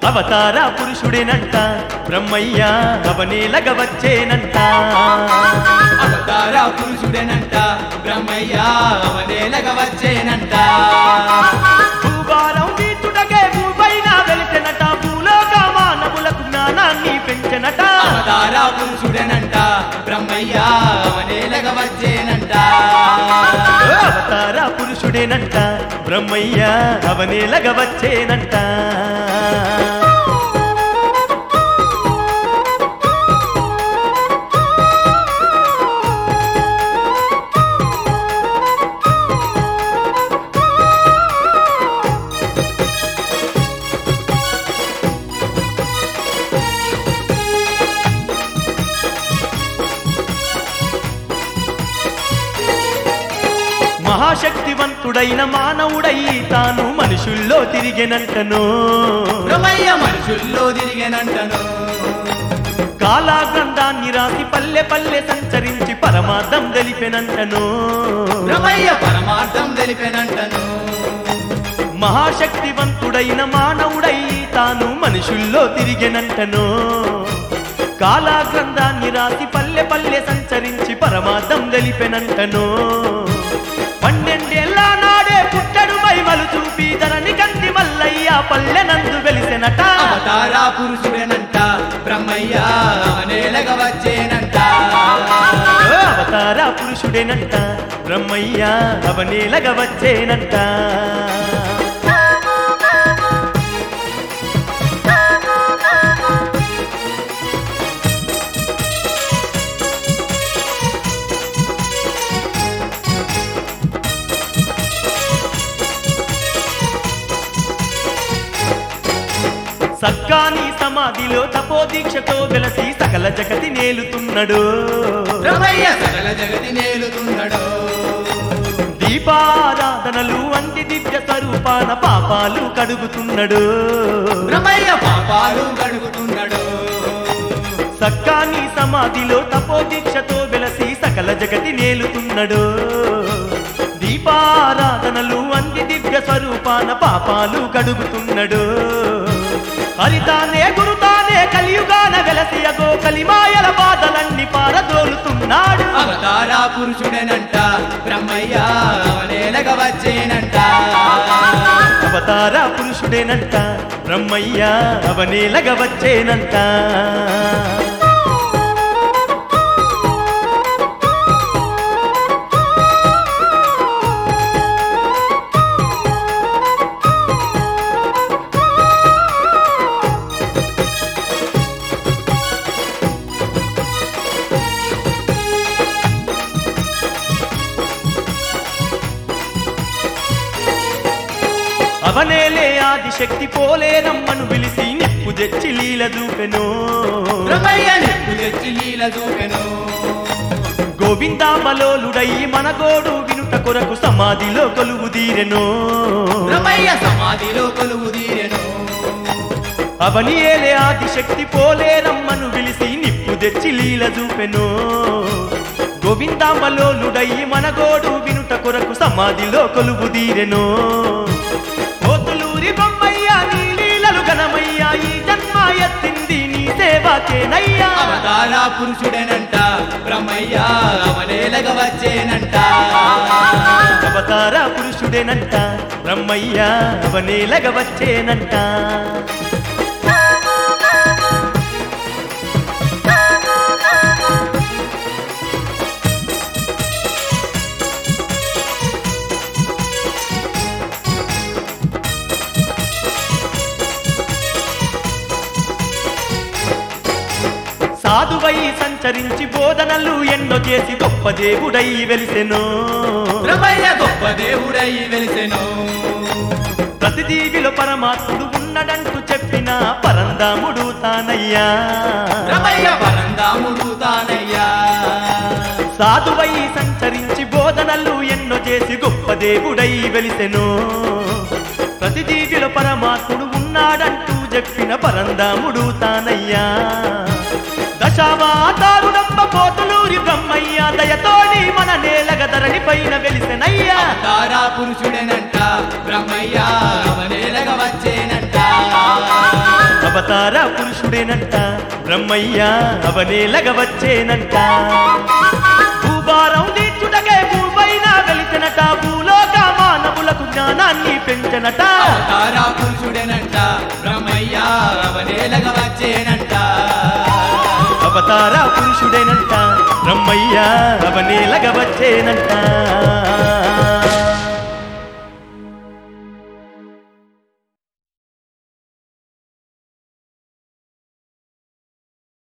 అవతార పురుషుడేనంట బ్రహ్మయ్య అవనేలగ వచ్చేనంట అవతార పురుషుడేనంట బ్రహ్మయ్య అవనేలగ వచ్చేనంట భూభారం వీచుటకే భూపైన వెలిసెనట భూలోక మానవులకు జ్ఞానాన్ని పెంచెనట అవతార పురుషుడేనంట బ్రహ్మయ్య అవనేలగ వచ్చేనంట అవతార పురుషుడేనంట బ్రహ్మయ్య అవనేలగ వచ్చేనంట మహాశక్తివంతుడైన మానవుడై తాను మనుషుల్లో తిరిగెనంటను బ్రహ్మయ్య మనుషుల్లో తిరిగేనంటను కాలాగ్రంథాన్ని రాసి పల్లె పల్లె సంచరించి పరమార్థం తెలిపెనంటను బ్రహ్మయ్య పరమార్థం తెలిపెనంటను మహాశక్తివంతుడైన మానవుడై తాను మనుషుల్లో తిరిగెనంటను కాలాగ్రంథాన్ని రాసి పల్లె పల్లె సంచరించి పరమార్థం తెలిపెనంటను పన్నెండేళ్ల నాడే పుట్టడు మైమలు చూపి ధరణి కంది మల్లయ్య పల్లెనందు వెలిసెనట అవతార పురుషుడేనంట బ్రహ్మయ్య అవనేలగ వచ్చేనంట అవతార పురుషుడేనంట బ్రహ్మయ్య అవనేలగ వచ్చేనంట సక్కాని సమాధిలో తపోదీక్షతో వెలసి సకల జగతి నేలుతున్నాడు బ్రహ్మయ్య సకల జగతి నేలుతున్నాడు దీపారాధనలు అంది దివ్య స్వరూపాన పాపాలు కడుగుతున్నాడు బ్రహ్మయ్య పాపాలు గడుగుతున్నాడు సక్కాని సమాధిలో తపోదీక్షతో వెలసి సకల జగతి నేలుతున్నాడు దీపారాధనలు అంది దివ్య స్వరూపాన పాపాలు కడుగుతున్నాడు హరితానే గురుతానే కలియుగాన వెలసి అగో కలిమాయల బాధలన్నీ పారదోలుతున్నాడు అవతార పురుషుడేనంట బ్రహ్మయ్య అవనేలగ వచ్చేనంట అవతార పురుషుడేనంట బ్రహ్మయ్య అవనేలగ వచ్చేనంట అవనేలే ఆదిశక్తి పోలే రమ్మను పిలిచి నిప్పు తెచ్చి లీల చూపెను బ్రహ్మయ్య నిప్పు తెచ్చి లీల చూపెను గోవిందామలోలుడై మన గోడు వినుట కొరకు సమాధిలో కొలువు తీరెను బ్రహ్మయ్య సమాధిలో కొలువు తీరెను అవని ఏలే ఆదిశక్తి పోలే రమ్మను పిలిచి నిప్పు తెచ్చి లీల చూపెను గోవిందామలోలుడై మన గోడు వినుట కొరకు సమాధిలో కొలువు తీరెను కోతులూరి బొమ్మయ్య నీ లీలలు ఘనమయ్య ఈ జన్మ ఎత్తింది నీ సేవకేనయ్యా అవతార పురుషుడేనంట బ్రహ్మయ్య అవనేలగ వచ్చేనంట అవతార పురుషుడేనంట బ్రహ్మయ్య అవనేలగ వచ్చేనంట సాధువై సంచరించి బోధనలు ఎన్నో చేసి గొప్ప దేవుడై వెలిసెను బ్రహ్మయ్య గొప్ప దేవుడై వెలిసెను ప్రతి జీవిలో పరమాత్ముడు ఉన్నడంటూ చెప్పిన పరందాముడు తానయ్యా బ్రహ్మయ్య పరందాముడు తానయ్యా సాధువై సంచరించి బోధనలు ఎన్నో చేసి గొప్ప దేవుడై వెలిసెను ప్రతి జీవిలో పరమాత్ముడు ఉన్నాడంటూ చెప్పిన పరందాముడు తానయ్యా దశావతారుడమ్మ పోతులూరి బ్రహ్మయ్య దయతోని మన నేలగ ధరణి పైన వెలిసెనయ్యా తారా పురుషుడేనంట బ్రహ్మయ్య అవనేలగ వచ్చేనంట అవతార పురుషుడేనంట బ్రహ్మయ్య అవనేలగ వచ్చేనంట భూభారం తీర్చుటకే భూపైన వెలిసినట భూలోక మానవులకు జ్ఞానాన్ని పెంచనట అవతార పురుషుడేనంట బ్రహ్మయ్య అవనేలగ వచ్చేనంట అవతార పురుషుడేనంట బ్రహ్మయ్య అవనేలగ వచ్చేనంట